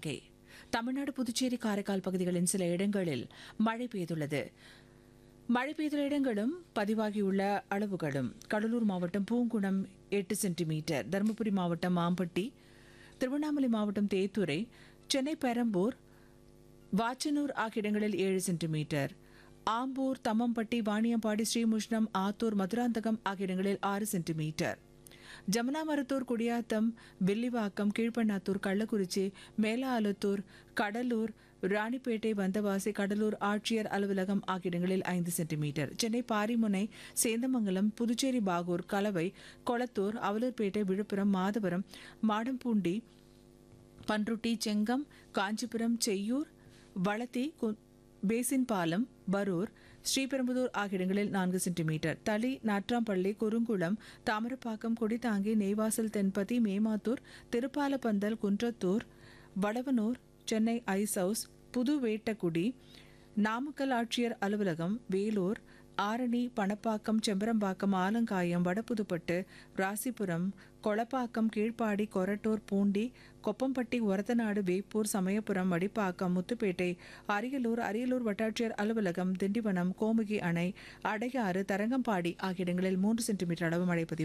எச்சரிக்கை தமிழ்நாடு புதுச்சேரி காரைக்கால் பகுதிகளின் சில இடங்களில் மழை பெய்துள்ளது மழை பெய்துள்ள இடங்களும் பதிவாகியுள்ள அளவுகளும் கடலூர் மாவட்டம் பூங்குணம் எட்டு சென்டிமீட்டர் தருமபுரி மாவட்டம் மாம்பட்டி திருவண்ணாமலை மாவட்டம் தேத்துரை சென்னை பெரம்பூர் வாச்சனூர் ஆகிய இடங்களில் ஏழு சென்டிமீட்டர் ஆம்பூர் தம்மம்பட்டி வாணியம்பாடி ஸ்ரீமுஷ்ணம் ஆத்தூர் மதுராந்தகம் ஆகிய இடங்களில் ஆறு சென்டிமீட்டர் ஜமுனாமரத்தூர் குடியாத்தம் வில்லிவாக்கம் கீழ்பண்ணாத்தூர் கள்ளக்குறிச்சி மேலாலத்தூர் கடலூர் ராணிப்பேட்டை வந்தவாசி கடலூர் ஆட்சியர் அலுவலகம் ஆகிய இடங்களில் ஐந்து சென்டிமீட்டர் சென்னை பாரிமுனை சேந்தமங்கலம் புதுச்சேரி பாகூர் கலவை கொளத்தூர் அவலூர்பேட்டை விழுப்புரம் மாதவரம் மாடம்பூண்டி பன்ருட்டி செங்கம் காஞ்சிபுரம் செய்யூர் வளத்தி கு- பேசின் பாலம் பரூர் ஸ்ரீபெரும்புதூர் ஆகிய இடங்களில் நான்கு centimetre Thali Natrampalli Kurungulam Thamarapakkam Kodithangi Neivasal Thenpathi Memathur Thirupalapandal Kundrathur Vadavanur Chennai ice house Puthu Vettakudi Namakkal ஆட்சியர் அலுவலகம் வேலூர் ஆரணி பணப்பாக்கம் செம்பரம்பாக்கம் ஆலங்காயம் வடபுதுப்பட்டு ராசிபுரம் கொளப்பாக்கம் கீழ்ப்பாடி கொரட்டூர் பூண்டி கொப்பம்பட்டி ஒரத்தநாடு வேப்பூர் சமயபுரம் வடிப்பாக்கம் முத்துப்பேட்டை அரியலூர் அரியலூர் வட்டாட்சியர் அலுவலகம் திண்டிவனம் கோமுகி அணை அடையாறு தரங்கம்பாடி ஆகிய இடங்களில் மூன்று சென்டிமீட்டர் அளவு மழை பதிவு